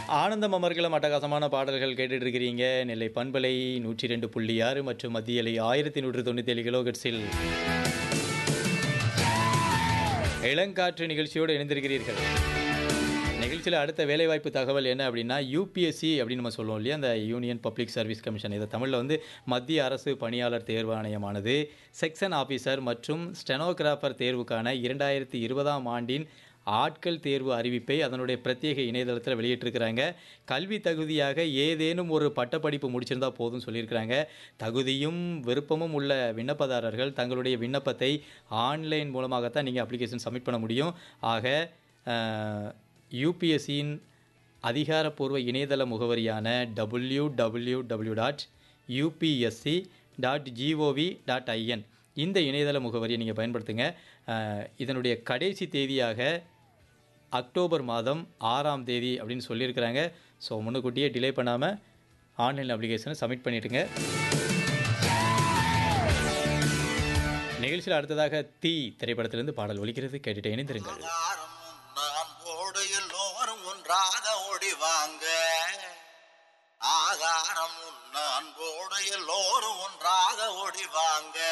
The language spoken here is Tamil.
ஆனந்தம் அமர்கலம் அட்டகாசமான பாடல்கள் கேட்டுட்டு இருக்கிறீங்க நெல்லை பண்பலை நூற்றி ரெண்டு புள்ளி ஆறு மற்றும் மத்தியலை ஆயிரத்தி நூற்று தொண்ணூற்றி ஏழு கிலோகட்ஸில் இளங்காற்று நிகழ்ச்சியோடு இணைந்திருக்கிறீர்கள் நிகழ்ச்சியில் அடுத்த வேலைவாய்ப்பு தகவல் என்ன அப்படின்னா யூபிஎஸ்சி அப்படின்னு நம்ம சொல்லுவோம் இல்லையா அந்த யூனியன் பப்ளிக் சர்வீஸ் கமிஷன் இதை தமிழில் வந்து மத்திய அரசு பணியாளர் தேர்வு ஆணையமானது செக்ஷன் ஆஃபீஸர் மற்றும் ஸ்டெனோகிராஃபர் தேர்வுக்கான இரண்டாயிரத்தி இருபதாம் ஆண்டின் ஆட்கள் தேர்வு அறிவிப்பை அதனுடைய பிரத்யேக இணையதளத்தில் வெளியிட்டிருக்கிறாங்க கல்வி தகுதியாக ஏதேனும் ஒரு பட்டப்படிப்பு முடிச்சிருந்தா போதும் சொல்லியிருக்கிறாங்க தகுதியும் விருப்பமும் உள்ள விண்ணப்பதாரர்கள் தங்களுடைய விண்ணப்பத்தை ஆன்லைன் மூலமாகத்தான் நீங்கள் அப்ளிகேஷன் சப்மிட் பண்ண முடியும் ஆக யூபிஎஸ்சியின் அதிகாரப்பூர்வ இணையதள முகவரியான W W W dot UPSC dot G O V dot I N இந்த இணையதள முகவரியை நீங்கள் பயன்படுத்துங்க அஹ், இதனுடைய கடைசி தேதியாக அக்டோபர் மாதம் ஆறாம் தேதி அப்படின்னு சொல்லியிருக்கிறாங்க ஸோ முன்னுக்கூட்டியே டிலே பண்ணாமல் ஆன்லைன் அப்ளிகேஷனை சப்மிட் பண்ணிவிடுங்க நிகழ்ச்சியில் அடுத்ததாக தீ திரைப்படத்திலிருந்து பாடல் ஒலிக்கிறது கேட்டுட்டு இணைந்திருங்கள் ஆகாரம் நான் போடு எல்லோரும் ஒன்றாக ஓடிவாங்க ஆகாரம் நான் போடு எல்லோரும் ஒன்றாக ஓடிவாங்க